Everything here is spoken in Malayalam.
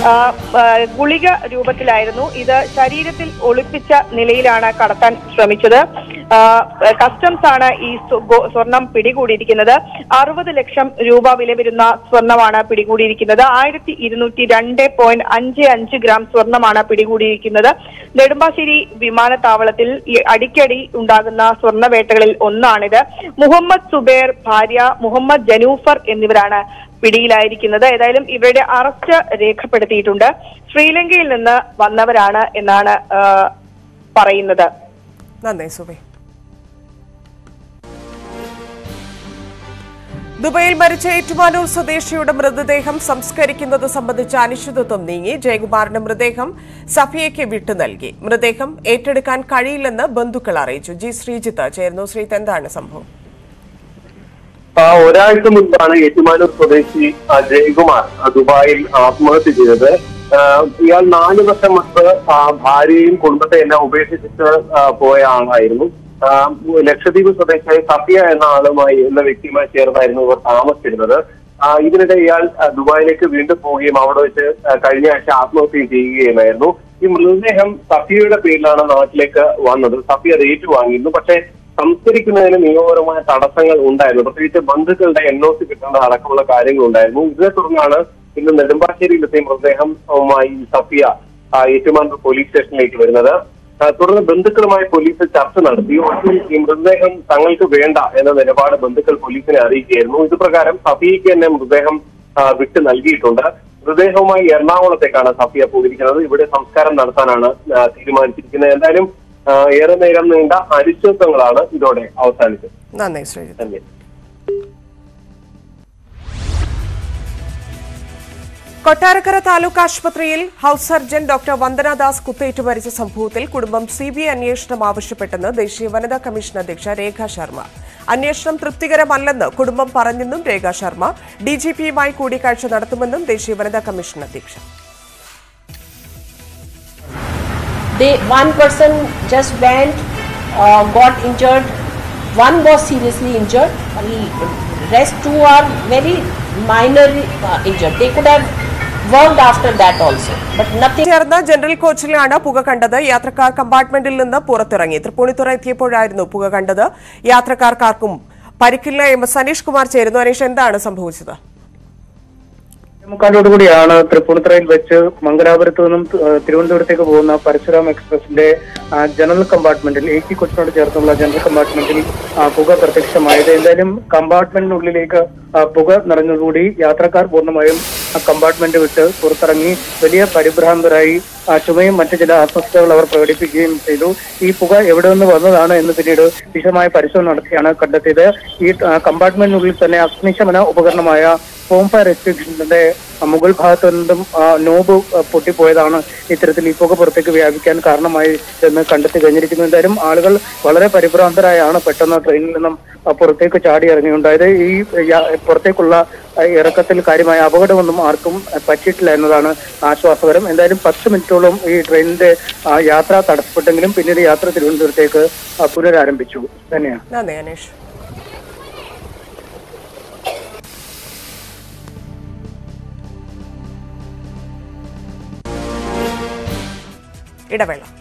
ആ, ആ, ഗുളിക രൂപത്തിലായിരുന്നു ഇത് ശരീരത്തിൽ ഒളിപ്പിച്ച നിലയിലാണ് കടത്താൻ ശ്രമിച്ചത് ആ, കസ്റ്റംസ് ആണ് ഈ സ്വ- ഗോ- സ്വർണം പിടികൂടിയിരിക്കുന്നത് അറുപത് ലക്ഷം രൂപ വില വരുന്ന സ്വർണമാണ് പിടികൂടിയിരിക്കുന്നത് ആയിരത്തി ഇരുന്നൂറ്റി രണ്ട് പോയിന്റ് അഞ്ച് അഞ്ച് ഗ്രാം സ്വർണമാണ് പിടികൂടിയിരിക്കുന്നത് നെടുമ്പാശ്ശേരി വിമാനത്താവളത്തിൽ ഈ അടിക്കടി ഉണ്ടാകുന്ന സ്വർണ്ണവേട്ടകളിൽ ഒന്നാണിത് മുഹമ്മദ് സുബേർ ഭാര്യ മുഹമ്മദ് ജനൂഫർ എന്നിവരാണ് പിടിയിലായിരിക്കുന്നത് ഏതായാലും ഇവരുടെ അറസ്റ്റ് രേഖപ്പെടുത്തിയിട്ടുണ്ട് ശ്രീലങ്കയിൽ നിന്ന് വന്നവരാണ് എന്നാണ് ആ, പറയുന്നത് നന്ദി സുബി ദുബൈയിൽ മരിച്ച ഏറ്റുമാനൂർ സ്വദേശിയുടെ മൃതദേഹം സംസ്കരിക്കുന്നത് സംബന്ധിച്ച അനിശ്ചിതത്വം നീങ്ങി ജയകുമാറിന്റെ മൃതദേഹം സഫിയയ്ക്ക് വിട്ടു നൽകി മൃതദേഹം ഏറ്റെടുക്കാൻ കഴിയില്ലെന്ന് ബന്ധുക്കൾ അറിയിച്ചു ജി ശ്രീജിത്ത് ചേർന്നു ശ്രീജിത്ത് എന്താണ് സംഭവം ആ, ഒരാഴ്ച മുൻപാണ് ഏറ്റുമാനൂർ സ്വദേശി ആ, ജയകുമാർ ആ, ദുബായിൽ ആത്മഹത്യ ചെയ്തത് ആ, ഇയാൾ നാല് വർഷം മുൻപ് ആ, ഭാര്യയും കുടുംബത്തെ എല്ലാം ഉപേക്ഷിച്ചിട്ട് ആ, പോയ ആളായിരുന്നു ആ, ലക്ഷദ്വീപ് സ്വദേശിയായ സഫിയ എന്ന ആളുമായി എന്ന വ്യക്തിയുമായി ചേർന്നായിരുന്നു ഇവർ താമസിച്ചിരുന്നത് ആ, ഇതിനിടെ ഇയാൾ ആ, ദുബായിലേക്ക് വീണ്ടും പോവുകയും അവിടെ വെച്ച് ആ, കഴിഞ്ഞ ആഴ്ച ആത്മഹത്യ ചെയ്യുകയുമായിരുന്നു ഈ മൃതദേഹം സഫിയയുടെ പേരിലാണ് നാട്ടിലേക്ക് വന്നത് സഫിയ അത് ഏറ്റുവാങ്ങിയിരുന്നു പക്ഷേ സംസ്കരിക്കുന്നതിന് നിയമപരമായ തടസ്സങ്ങൾ ഉണ്ടായിരുന്നു പ്രത്യേകിച്ച് ബന്ധുക്കളുടെ എൻ ഒ സി കിട്ടേണ്ട അടക്കമുള്ള കാര്യങ്ങൾ ഉണ്ടായിരുന്നു ഇതിനെ തുടർന്നാണ് ഇന്ന് നെടുമ്പാശ്ശേരിയിലെത്തിയ മൃതദേഹവുമായി സഫിയ ആ, ഏറ്റുമാനൂർ പോലീസ് സ്റ്റേഷനിലേക്ക് വരുന്നത് ആ, തുടർന്ന് ബന്ധുക്കളുമായി പോലീസ് ചർച്ച നടത്തി ഒടുവിൽ ഈ മൃതദേഹം തങ്ങൾക്ക് വേണ്ട എന്ന നിലപാട് ബന്ധുക്കൾ പോലീസിനെ അറിയിക്കുകയായിരുന്നു ഇത് പ്രകാരം സഫിയയ്ക്ക് തന്നെ മൃതദേഹം ആ, വിട്ടു നൽകിയിട്ടുണ്ട് മൃതദേഹവുമായി എറണാകുളത്തേക്കാണ് സഫിയ പോയിരിക്കുന്നത് ഇവിടെ സംസ്കാരം നടത്താനാണ് ആ, തീരുമാനിച്ചിരിക്കുന്നത് എന്തായാലും ആ, ഏറെ നേരം നീണ്ട അനിശ്ചിതത്വങ്ങളാണ് ഇതോടെ അവസാനിച്ചത് നന്ദി ശ്രീജിത്ത് തന്നെ കൊട്ടാരക്കര താലൂക്ക് ആശുപത്രിയിൽ ഹൌസ് സർജൻ ഡോക്ടർ വന്ദനാദാസ് കുത്തേറ്റ് മരിച്ച സംഭവത്തിൽ കുടുംബം സിബിഐ അന്വേഷണം ആവശ്യപ്പെട്ടെന്ന് ദേശീയ വനിതാ കമ്മീഷൻ അധ്യക്ഷ രേഖ ശർമ്മ അന്വേഷണം തൃപ്തികരമല്ലെന്ന് കുടുംബം പറഞ്ഞെന്നും രേഖ ശർമ്മ ഡിജിപിയുമായി കൂടിക്കാഴ്ച നടത്തുമെന്നും ദേശീയ വനിതാ കമ്മീഷൻ അധ്യക്ഷ they one person just went uh, got injured one was seriously injured rest two are very minor uh, injured they could have worked after that also but nothing ചേർന്ന ജനറൽ കോച്ചിലാണ് പുക കണ്ടത് യാത്രക്കാർ കമ്പാർട്ട്മെന്റിൽ നിന്ന് പുറത്തിറങ്ങി തൃപ്പൂണിത്തുറ എത്തിയപ്പോഴായിരുന്നു പുക കണ്ടത് യാത്രക്കാർക്കാർക്കും പരിക്കില്ല എം എസ് അനീഷ് കുമാർ ചേരുന്നു അനീഷ് എന്താണ് സംഭവിച്ചത് മുക്കാലോടുകൂടിയാണ് തൃപ്പൂണിത്തുറയിൽ വെച്ച് മംഗലാപുരത്ത് നിന്നും ഏഹ്, തിരുവനന്തപുരത്തേക്ക് പോകുന്ന പരശുരാം എക്സ്പ്രസിന്റെ ആ, ജനറൽ കമ്പാർട്ട്മെന്റിൽ എ സി കൊച്ചിനോട് ചേർന്നുള്ള ജനറൽ കമ്പാർട്ട്മെന്റിൽ ആ, പുക പ്രത്യക്ഷമായത് എന്തായാലും കമ്പാർട്ട്മെന്റിനുള്ളിലേക്ക് ആ, പുക നിറഞ്ഞതോടുകൂടി യാത്രക്കാർ പൂർണ്ണമായും ആ കമ്പാർട്ട്മെന്റ് വിട്ട് പുറത്തിറങ്ങി വലിയ പരിഭ്രാന്തരായി ആ, ചുമയും മറ്റു ചില ആത്മഹത്യകൾ അവർ പ്രകടിപ്പിക്കുകയും ചെയ്തു ഈ പുക എവിടെ നിന്ന് വന്നതാണ് എന്ന് പിന്നീട് വിശദമായ പരിശോധന നടത്തിയാണ് കണ്ടെത്തിയത് ഈ ആ, കമ്പാർട്ട്മെന്റിനുള്ളിൽ തന്നെ അഗ്നിശമന ഉപകരണമായ ഫോം ഫയർ എക്സ്റ്റിങ്ഷന്റെ മുകൾ ഭാഗത്തു നിന്നും ആ, നോബ് ആ, പൊട്ടിപ്പോയതാണ് ഇത്തരത്തിൽ ഈ പുക പുറത്തേക്ക് വ്യാപിക്കാൻ കാരണമായി എന്ന് കണ്ടെത്തി കഴിഞ്ഞിരിക്കുന്നു എന്തായാലും ആളുകൾ വളരെ പരിഭ്രാന്തരായാണ് പെട്ടെന്ന് ട്രെയിനിൽ നിന്നും ആ, പുറത്തേക്ക് ചാടി ഇറങ്ങിയുണ്ടായത് ഈ യാ- പുറത്തേക്കുള്ള ആ, ഇറക്കത്തിൽ കാര്യമായ അപകടമൊന്നും ആർക്കും ആ, പറ്റിയിട്ടില്ല എന്നതാണ് ആശ്വാസകരം എന്തായാലും പത്ത് മിനിറ്റോളം ഈ ട്രെയിനിന്റെ ആ, യാത്ര തടസ്സപ്പെട്ടെങ്കിലും പിന്നീട് യാത്ര തിരുവനന്തപുരത്തേക്ക് ആ, പുനരാരംഭിച്ചു തന്നെയാണ് നന്ദി അനീഷ് ഇടവേള